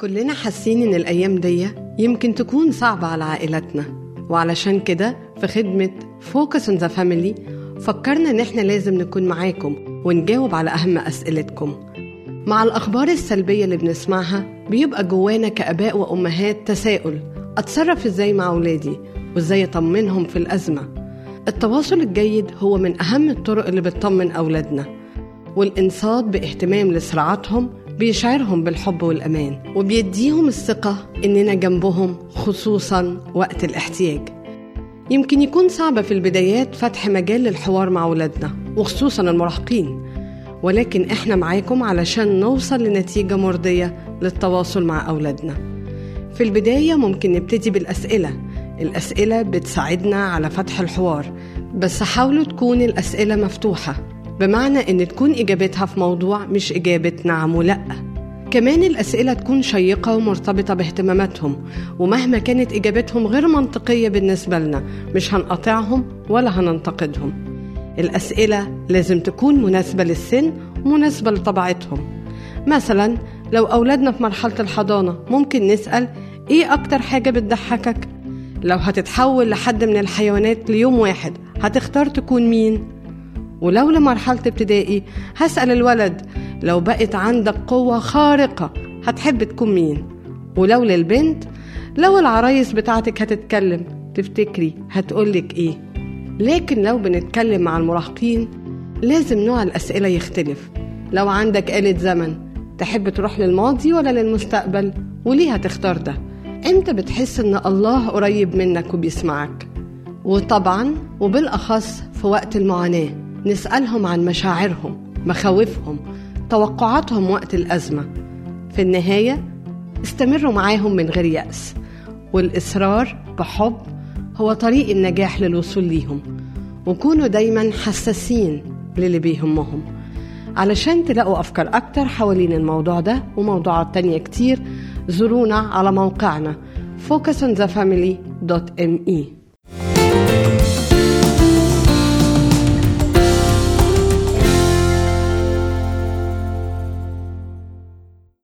كلنا حاسين إن الأيام دي يمكن تكون صعبة على عائلاتنا وعلشان كده في خدمة فوكس on the family فكرنا إن إحنا لازم نكون معاكم ونجاوب على أهم أسئلتكم مع الأخبار السلبية اللي بنسمعها بيبقى جوانا كآباء وأمهات تساؤل أتصرف إزاي مع أولادي وإزاي أطمنهم في الأزمة التواصل الجيد هو من أهم الطرق اللي بتطمن أولادنا والإنصات باهتمام لصراعاتهم بيشعرهم بالحب والأمان وبيديهم الثقة إننا جنبهم خصوصا وقت الاحتياج يمكن يكون صعب في البدايات فتح مجال للحوار مع أولادنا وخصوصا المراهقين ولكن إحنا معاكم علشان نوصل لنتيجة مرضية للتواصل مع أولادنا في البداية ممكن نبتدي بالأسئلة الأسئلة بتساعدنا على فتح الحوار بس حاولوا تكون الأسئلة مفتوحة بمعنى إن تكون إجابتها في موضوع مش إجابة نعم ولأ كمان الأسئلة تكون شيقة ومرتبطة باهتماماتهم ومهما كانت إجابتهم غير منطقية بالنسبة لنا مش هنقاطعهم ولا هننتقدهم الأسئلة لازم تكون مناسبة للسن ومناسبة لطبيعتهم مثلا لو أولادنا في مرحلة الحضانة ممكن نسأل إيه أكتر حاجة بتضحكك؟ لو هتتحول لحد من الحيوانات ليوم واحد هتختار تكون مين؟ ولو لمرحلة ابتدائي هسأل الولد لو بقت عندك قوة خارقة هتحب تكون مين؟ ولو للبنت لو العرايس بتاعتك هتتكلم تفتكري هتقولك ايه؟ لكن لو بنتكلم مع المراهقين لازم نوع الأسئلة يختلف لو عندك آلة زمن تحب تروح للماضي ولا للمستقبل وليه هتختار ده امتى بتحس ان الله قريب منك وبيسمعك وطبعا وبالأخص في وقت المعاناة نسألهم عن مشاعرهم مخاوفهم توقعاتهم وقت الأزمة في النهاية استمروا معاهم من غير يأس والإصرار بحب هو طريق النجاح للوصول ليهم وكونوا دايما حساسين للي بيهمهم علشان تلاقوا أفكار أكتر حوالين الموضوع ده وموضوعات تانية كتير زورونا على موقعنا focusonthefamily.me